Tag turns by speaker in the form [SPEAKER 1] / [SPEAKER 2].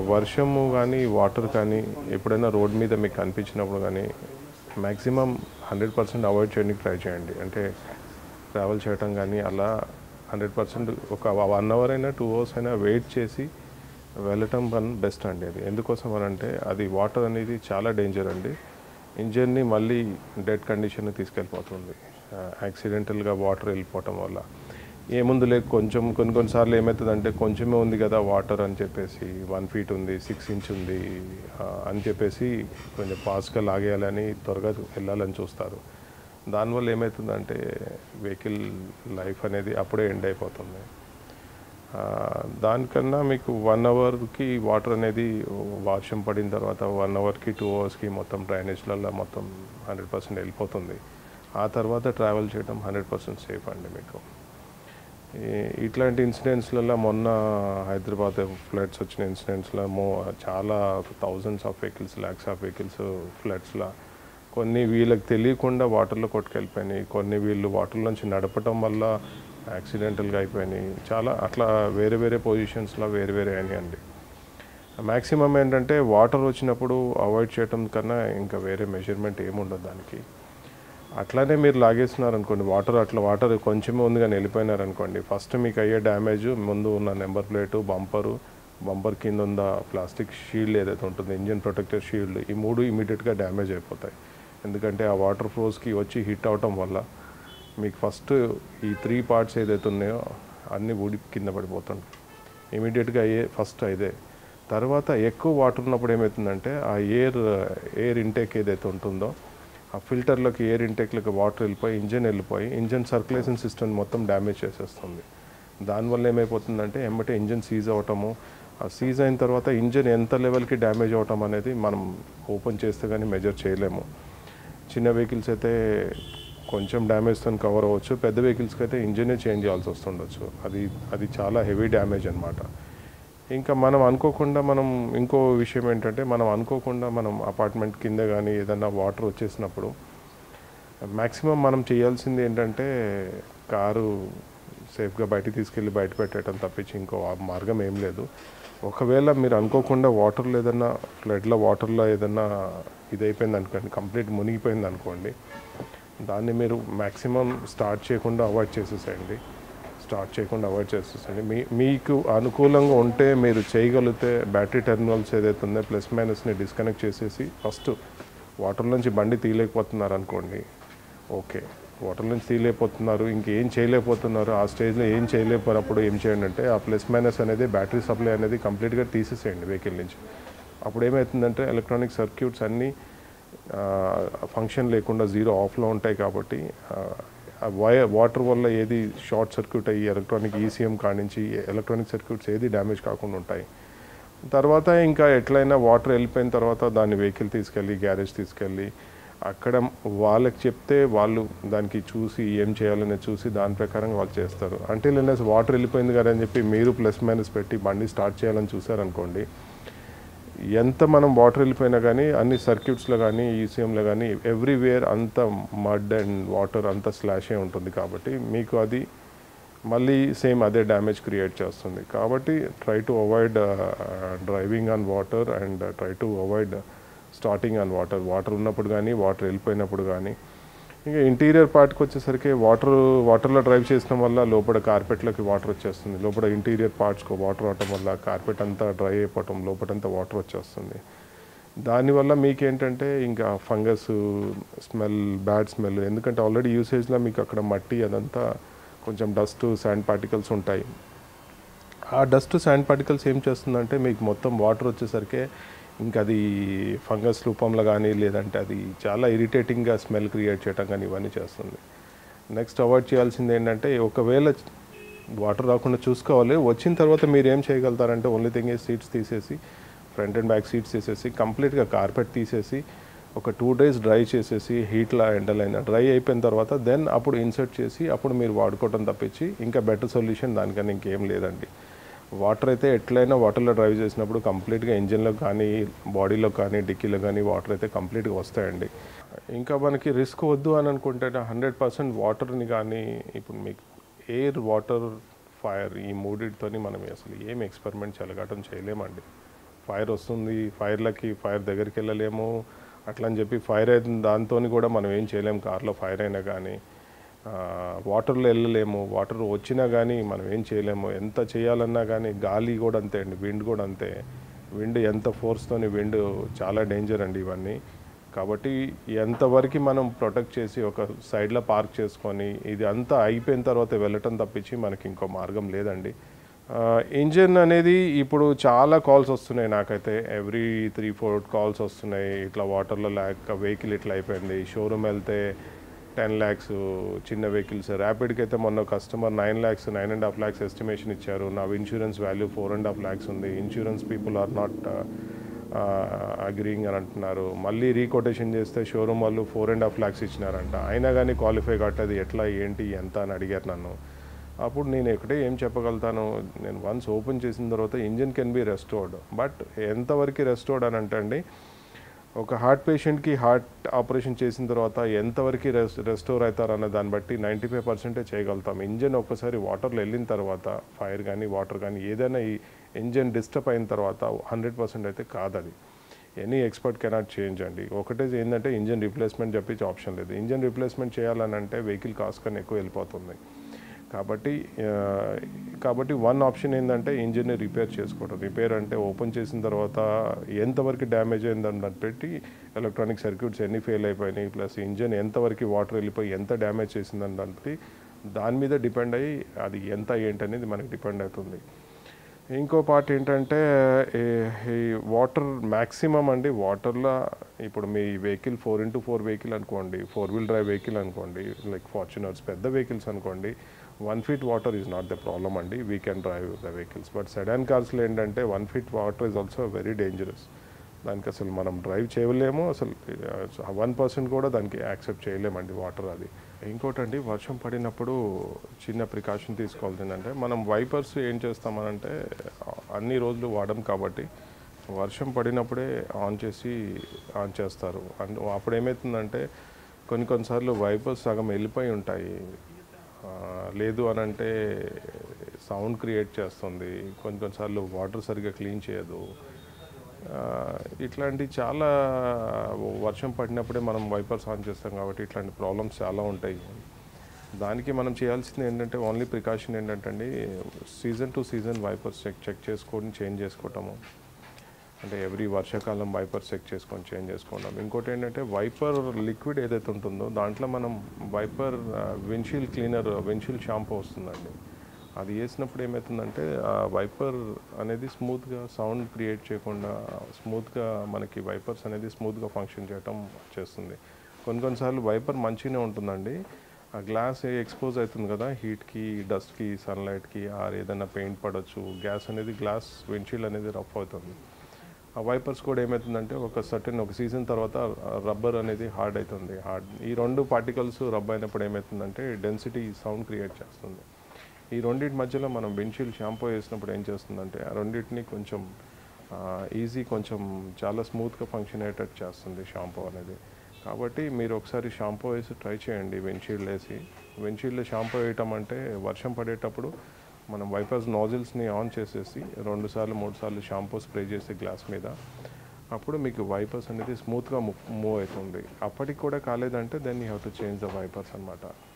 [SPEAKER 1] వర్షము కానీ వాటర్ కానీ ఎప్పుడైనా రోడ్ మీద మీకు కనిపించినప్పుడు కానీ మ్యాక్సిమం హండ్రెడ్ పర్సెంట్ అవాయిడ్ చేయడానికి ట్రై చేయండి అంటే ట్రావెల్ చేయటం కానీ అలా హండ్రెడ్ పర్సెంట్ ఒక వన్ అవర్ అయినా టూ అవర్స్ అయినా వెయిట్ చేసి వెళ్ళటం వన్ బెస్ట్ అండి అది ఎందుకోసం అని అంటే అది వాటర్ అనేది చాలా డేంజర్ అండి ఇంజన్ని మళ్ళీ డెడ్ కండిషన్ తీసుకెళ్ళిపోతుంది యాక్సిడెంటల్గా వాటర్ వెళ్ళిపోవటం వల్ల ఏముంది లేక కొంచెం కొన్ని కొన్నిసార్లు ఏమవుతుందంటే కొంచెమే ఉంది కదా వాటర్ అని చెప్పేసి వన్ ఫీట్ ఉంది సిక్స్ ఇంచ్ ఉంది ఆ, అని చెప్పేసి కొంచెం ఫాస్ట్గా లాగేయాలని త్వరగా వెళ్ళాలని చూస్తారు దానివల్ల ఏమవుతుందంటే వెహికల్ లైఫ్ అనేది అప్పుడే ఎండ్ అయిపోతుంది ఆ, దానికన్నా మీకు వన్ అవర్కి వాటర్ అనేది వర్షం పడిన తర్వాత వన్ అవర్కి టూ అవర్స్కి మొత్తం డ్రైనేజ్లలో మొత్తం హండ్రెడ్ పర్సెంట్ వెళ్ళిపోతుంది ఆ తర్వాత ట్రావెల్ చేయడం హండ్రెడ్ పర్సెంట్ సేఫ్ అండి మీకు ఈ- ఇట్లాంటి ఇన్సిడెంట్స్లలో మొన్న హైదరాబాద్ ఫ్లడ్స్ వచ్చిన ఇన్సిడెంట్స్లో మో చాలా thousands of vehicles lakhs of vehicles ఫ్లడ్స్లో కొన్ని వీళ్ళకి తెలియకుండా వాటర్లో కొట్టుకెళ్ళిపోయినాయి కొన్ని వీళ్ళు వాటర్లోంచి నడపటం వల్ల యాక్సిడెంటల్గా అయిపోయినాయి చాలా అట్లా వేరే వేరే పొజిషన్స్లో వేరే వేరే అయినాయండి మ్యాక్సిమం ఏంటంటే వాటర్ వచ్చినప్పుడు అవాయిడ్ చేయటం కన్నా ఇంకా వేరే మెజర్మెంట్ ఏముండదు దానికి అట్లానే మీరు లాగేస్తున్నారు అనుకోండి వాటర్ అట్లా వాటర్ కొంచెమే ఉంది కానీ వెళ్ళిపోయినారు అనుకోండి ఫస్ట్ మీకు అయ్యే డ్యామేజ్ ముందు ఉన్న నెంబర్ ప్లేటు బంపరు బంపర్ కింద ఉన్న ప్లాస్టిక్ షీల్డ్ ఏదైతే ఉంటుందో ఇంజిన్ ప్రొటెక్టర్ షీల్డ్ ఈ మూడు ఇమీడియట్గా డ్యామేజ్ అయిపోతాయి ఎందుకంటే ఆ వాటర్ ఫ్లోస్కి వచ్చి హిట్ అవటం వల్ల మీకు ఫస్ట్ ఈ త్రీ పార్ట్స్ ఏదైతే ఉన్నాయో అన్నీ ఊడి కింద పడిపోతుంది ఇమీడియట్గా అయ్యే ఫస్ట్ ఇదే తర్వాత ఎక్కువ వాటర్ ఉన్నప్పుడు ఏమవుతుందంటే ఆ ఎయిర్ ఎయిర్ ఇంటేక్ ఏదైతే ఉంటుందో ఆ ఫిల్టర్లోకి ఎయిర్ ఇంటేక్లోకి వాటర్ వెళ్ళిపోయి ఇంజన్ వెళ్ళిపోయి ఇంజన్ సర్క్యులేషన్ సిస్టమ్ మొత్తం డ్యామేజ్ చేసేస్తుంది దానివల్ల ఏమైపోతుందంటే ఎమ్మటే ఇంజన్ సీజ్ అవటము ఆ సీజ్ అయిన తర్వాత ఇంజన్ ఎంత లెవెల్కి డ్యామేజ్ అవటం అనేది మనం ఓపెన్ చేస్తే కానీ మెజర్ చేయలేము చిన్న వెహికల్స్ అయితే కొంచెం డ్యామేజ్తో కవర్ అవ్వచ్చు పెద్ద వెహికల్స్కి అయితే ఇంజనే చేంజ్ చేయాల్సి వస్తుండొచ్చు అది అది చాలా హెవీ డ్యామేజ్ అనమాట ఇంకా మనం అనుకోకుండా మనం ఇంకో విషయం ఏంటంటే మనం అనుకోకుండా మనం అపార్ట్మెంట్ కింద కానీ ఏదన్నా వాటర్ వచ్చేసినప్పుడు మ్యాక్సిమం మనం చేయాల్సింది ఏంటంటే కారు సేఫ్గా బయటికి తీసుకెళ్ళి బయట పెట్టడం తప్పించి ఇంకో ఆ మార్గం ఏం లేదు ఒకవేళ మీరు అనుకోకుండా వాటర్లో ఏదన్నా ఫ్లడ్లో వాటర్లో ఏదన్నా ఇదైపోయింది అనుకోండి కంప్లీట్ మునిగిపోయింది అనుకోండి దాన్ని మీరు మ్యాక్సిమం స్టార్ట్ చేయకుండా అవాయిడ్ చేసేసేయండి స్టార్ట్ చేయకుండా అవాయిడ్ చేసేసండి మీ మీకు అనుకూలంగా ఉంటే మీరు చేయగలిగితే బ్యాటరీ టెర్మినల్స్ ఏదైతే ఉందో ప్లస్ మైనస్ని డిస్కనెక్ట్ చేసేసి ఫస్ట్ వాటర్ నుంచి బండి తీయలేకపోతున్నారు అనుకోండి ఓకే వాటర్ నుంచి తీయలేకపోతున్నారు ఇంకేం చేయలేకపోతున్నారు ఆ స్టేజ్లో ఏం చేయలేకపోయినప్పుడు ఏం చేయండి అంటే ఆ ప్లస్ మైనస్ అనేది బ్యాటరీ సప్లై అనేది కంప్లీట్గా తీసేసేయండి వెహికల్ నుంచి అప్పుడు ఏమవుతుందంటే ఎలక్ట్రానిక్ సర్క్యూట్స్ అన్నీ ఫంక్షన్ లేకుండా జీరో ఆఫ్లో ఉంటాయి కాబట్టి వయ వాటర్ వల్ల ఏది షార్ట్ సర్క్యూట్ అయ్యి ఎలక్ట్రానిక్ ఈసీఎం కానించి ఎలక్ట్రానిక్ సర్క్యూట్స్ ఏది డ్యామేజ్ కాకుండా ఉంటాయి తర్వాత ఇంకా ఎట్లయినా వాటర్ వెళ్ళిపోయిన తర్వాత దాన్ని వెహికల్ తీసుకెళ్ళి గ్యారేజ్ తీసుకెళ్ళి అక్కడ వాళ్ళకి చెప్తే వాళ్ళు దానికి చూసి ఏం చేయాలని చూసి దాని ప్రకారం వాళ్ళు చేస్తారు అంటే లేనెస్ వాటర్ వెళ్ళిపోయింది కదా అని చెప్పి మీరు ప్లస్ మైనస్ పెట్టి బండి స్టార్ట్ చేయాలని చూసారనుకోండి ఎంత మనం వాటర్ వెళ్ళిపోయినా కానీ అన్ని సర్క్యూట్స్లో కానీ ఈసీఎంలో కానీ ఎవ్రీవేర్ అంత మడ్ అండ్ వాటర్ అంత స్లాషే ఉంటుంది కాబట్టి మీకు అది మళ్ళీ సేమ్ అదే డ్యామేజ్ క్రియేట్ చేస్తుంది కాబట్టి try to avoid driving on water and try to avoid starting on water water ఉన్నప్పుడు కానీ వాటర్ వెళ్ళిపోయినప్పుడు కానీ ఇంకా ఇంటీరియర్ పార్ట్కి వచ్చేసరికి వాటర్ వాటర్లో డ్రైవ్ చేసిన వల్ల లోపల కార్పెట్లోకి వాటర్ వచ్చేస్తుంది లోపల ఇంటీరియర్ పార్ట్స్కి వాటర్ అవటం వల్ల కార్పెట్ అంతా డ్రై అయిపోవటం లోపలంతా వాటర్ వచ్చేస్తుంది దానివల్ల మీకేంటంటే ఇంకా ఫంగస్ స్మెల్ బ్యాడ్ స్మెల్ ఎందుకంటే ఆల్రెడీ యూసేజ్లో మీకు అక్కడ మట్టి అదంతా కొంచెం డస్ట్ శాండ్ పార్టికల్స్ ఉంటాయి ఆ డస్ట్ శాండ్ పార్టికల్స్ ఏం చేస్తుందంటే మీకు మొత్తం వాటర్ వచ్చేసరికి ఇంకా అది ఫంగస్ రూపంలో కానీ లేదంటే అది చాలా ఇరిటేటింగ్గా స్మెల్ క్రియేట్ చేయటం కానీ ఇవన్నీ చేస్తుంది నెక్స్ట్ అవాయిడ్ చేయాల్సింది ఏంటంటే ఒకవేళ వాటర్ రాకుండా చూసుకోవాలి వచ్చిన తర్వాత మీరు ఏం చేయగలుగుతారంటే ఓన్లీ థింగ్ ఏ సీట్స్ తీసేసి ఫ్రంట్ అండ్ బ్యాక్ సీట్స్ తీసేసి కంప్లీట్గా కార్పెట్ తీసేసి ఒక టూ డేస్ డ్రై చేసేసి హీట్లో ఎండలైన డ్రై అయిపోయిన తర్వాత దెన్ అప్పుడు ఇన్సర్ట్ చేసి అప్పుడు మీరు వాడుకోవటం తప్పించి ఇంకా బెటర్ సొల్యూషన్ దానికన్నా ఇంకేం లేదండి వాటర్ అయితే ఎట్లయినా వాటర్లో డ్రైవ్ చేసినప్పుడు కంప్లీట్గా ఇంజిన్లో కానీ బాడీలో కానీ డిక్కీలో కానీ వాటర్ అయితే కంప్లీట్గా వస్తాయండి ఇంకా మనకి రిస్క్ వద్దు అని అనుకుంటే హండ్రెడ్ పర్సెంట్ వాటర్ని కానీ ఇప్పుడు మీకు ఎయిర్ వాటర్ ఫైర్ ఈ మూడిటితోని మనం అసలు ఏం ఎక్స్పెరిమెంట్ చెలగటం చేయలేమండి ఫైర్ వస్తుంది ఫైర్లకి ఫైర్ దగ్గరికి వెళ్ళలేము అట్లా అని చెప్పి ఫైర్ అయిన దాంతో కూడా మనం ఏం చేయలేము కార్లో ఫైర్ అయినా కానీ వాటర్లో వెళ్ళలేము వాటర్ వచ్చినా కానీ మనం ఏం చేయలేము ఎంత చేయాలన్నా కానీ గాలి కూడా అంతే అండి విండ్ కూడా అంతే విండ్ ఎంత ఫోర్స్తోని విండ్ చాలా డేంజర్ అండి ఇవన్నీ కాబట్టి ఎంతవరకు మనం ప్రొటెక్ట్ చేసి ఒక సైడ్లో పార్క్ చేసుకొని ఇది అంతా అయిపోయిన తర్వాత వెళ్ళటం తప్పించి మనకి ఇంకో మార్గం లేదండి ఇంజిన్ అనేది ఇప్పుడు చాలా కాల్స్ వస్తున్నాయి నాకైతే ఎవ్రీ త్రీ ఫోర్ కాల్స్ వస్తున్నాయి ఇట్లా వాటర్లో లేక వెహికల్ ఇట్లా అయిపోయింది షోరూమ్ వెళ్తే టెన్ ల్యాక్స్ చిన్న వెహికల్స్ ర్యాపిడ్కి అయితే మొన్న customer nine lakhs nine and half lakhs estimation ఇచ్చారు నా insurance value four and half lakhs ఉంది insurance people are not agreeing అని అంటున్నారు మళ్ళీ రీకొటేషన్ చేస్తే షోరూమ్ వాళ్ళు ఫోర్ అండ్ హాఫ్ ల్యాక్స్ ఇచ్చినారంట అయినా కానీ క్వాలిఫై కట్టది ఎట్లా ఏంటి ఎంత అని అడిగారు నన్ను అప్పుడు నేను ఒకటే ఏం చెప్పగలుగుతాను నేను వన్స్ ఓపెన్ చేసిన తర్వాత engine can be restored but ఎంతవరకు రెస్టోర్డ్ అని అంటే అండి ఒక హార్ట్ పేషెంట్కి హార్ట్ ఆపరేషన్ చేసిన తర్వాత ఎంతవరకు రెస్ రెస్టోర్ అవుతారు అన్న దాన్ని బట్టి నైంటీ ఫైవ్ పర్సెంటే చేయగలుగుతాం ఇంజన్ ఒక్కసారి వాటర్లో వెళ్ళిన తర్వాత ఫైర్ కానీ వాటర్ కానీ ఏదైనా ఈ ఇంజన్ డిస్టర్బ్ అయిన తర్వాత హండ్రెడ్ పర్సెంట్ అయితే కాదు అది ఎనీ ఎక్స్పర్ట్ కెనాట్ చేంజ్ అండి ఒకటే ఏంటంటే ఇంజన్ రీప్లేస్మెంట్ చెప్పించి ఆప్షన్ లేదు ఇంజన్ రీప్లేస్మెంట్ చేయాలని అంటే వెహికల్ కాస్ట్ కన్నా ఎక్కువ వెళ్ళిపోతుంది కాబట్టి ఆ, కాబట్టి వన్ ఆప్షన్ ఏంటంటే ఇంజిన్ని రిపేర్ చేసుకోవడం రిపేర్ అంటే ఓపెన్ చేసిన తర్వాత ఎంతవరకు డ్యామేజ్ అయిందని దాన్ని పెట్టి ఎలక్ట్రానిక్ సర్క్యూట్స్ ఎన్ని ఫెయిల్ అయిపోయినాయి ప్లస్ ఇంజిన్ ఎంతవరకు వాటర్ వెళ్ళిపోయి ఎంత డ్యామేజ్ చేసిందని దాన్ని బట్టి దాని మీద డిపెండ్ అయ్యి అది ఎంత ఏంటి అనేది మనకి డిపెండ్ అవుతుంది ఇంకో పార్ట్ ఏంటంటే ఈ- ఈ వాటర్ మ్యాక్సిమం అండి వాటర్లో ఇప్పుడు మీ vehicle four into four vehicle అనుకోండి ఫోర్ వీల్ డ్రైవ్ వెహికల్ అనుకోండి లైక్ ఫార్చునర్స్ పెద్ద వెహికల్స్ అనుకోండి one feet water is not the problem అండి we can drive the vehicles but sedan కార్స్లో ఏంటంటే one feet water is also very dangerous దానికి అసలు మనం డ్రైవ్ చేయలేము అసలు వన్ పర్సెంట్ కూడా దానికి యాక్సెప్ట్ చేయలేమండి వాటర్ అది ఇంకోటండి వర్షం పడినప్పుడు చిన్న ప్రికాషన్ తీసుకోవాల్సింది ఏంటంటే మనం వైపర్స్ ఏం చేస్తామనంటే అన్ని రోజులు వాడం కాబట్టి వర్షం పడినప్పుడే ఆన్ చేసి ఆన్ చేస్తారు అండ్ అప్పుడు ఏమవుతుందంటే కొన్ని కొన్నిసార్లు వైపర్స్ సగం వెళ్ళిపోయి ఉంటాయి ఆ, లేదు అని అంటే సౌండ్ క్రియేట్ చేస్తుంది కొన్ని కొన్నిసార్లు వాటర్ సరిగ్గా క్లీన్ చేయదు ఆ, ఇట్లాంటి చాలా వర్షం పడినప్పుడే మనం వైపర్స్ ఆన్ చేస్తాం కాబట్టి ఇట్లాంటి ప్రాబ్లమ్స్ చాలా ఉంటాయి దానికి మనం చేయాల్సింది ఏంటంటే ఓన్లీ ప్రికాషన్ ఏంటంటే అండి season to season wipers check check చేసుకొని చేంజ్ చేసుకోవటము అంటే ఎవ్రీ వర్షాకాలం వైపర్ చెక్ చేసుకొని చేంజ్ చేసుకోవడం ఇంకోటి ఏంటంటే వైపర్ లిక్విడ్ ఏదైతే ఉంటుందో దాంట్లో మనం wiper windshield cleaner windshield shampoo వస్తుందండి అది వేసినప్పుడు ఏమవుతుందంటే ఆ వైపర్ అనేది స్మూత్గా సౌండ్ క్రియేట్ చేయకుండా స్మూత్గా మనకి వైపర్స్ అనేది స్మూత్గా ఫంక్షన్ చేయటం చేస్తుంది కొన్ని కొన్నిసార్లు వైపర్ మంచిగానే ఉంటుందండి ఆ గ్లాస్ ఎక్స్పోజ్ అవుతుంది కదా హీట్కి డస్ట్కి సన్లైట్కి ఆర్ ఏదైనా పెయింట్ పడవచ్చు గ్యాస్ అనేది గ్లాస్ విండ్షీల్డ్ అనేది రఫ్ అవుతుంది ఆ వైపర్స్ కూడా ఏమవుతుందంటే ఒక సర్టెన్ ఒక సీజన్ తర్వాత రబ్బర్ అనేది హార్డ్ అవుతుంది హార్డ్ ఈ రెండు పార్టికల్స్ రబ్ అయినప్పుడు ఏమవుతుందంటే డెన్సిటీ సౌండ్ క్రియేట్ చేస్తుంది ఈ రెండింటి మధ్యలో మనం విండ్షీల్డ్ షాంపూ వేసినప్పుడు ఏం చేస్తుందంటే ఆ రెండింటిని కొంచెం ఈజీ కొంచెం చాలా స్మూత్గా ఫంక్షన్ అయ్యేటట్టు చేస్తుంది షాంపూ అనేది కాబట్టి మీరు ఒకసారి షాంపూ వేసి ట్రై చేయండి విండ్షీల్డ్ వేసి విండ్షీల్డ్ షాంపూ వేయటం అంటే వర్షం పడేటప్పుడు మనం వైపర్స్ నాజిల్స్ని ఆన్ చేసేసి రెండు సార్లు మూడు సార్లు షాంపూ స్ప్రే చేసి గ్లాస్ మీద అప్పుడు మీకు వైపర్స్ అనేది స్మూత్గా మూవ్ అవుతుంది అప్పటికి కూడా కాలేదంటే then you have to change the wipers అనమాట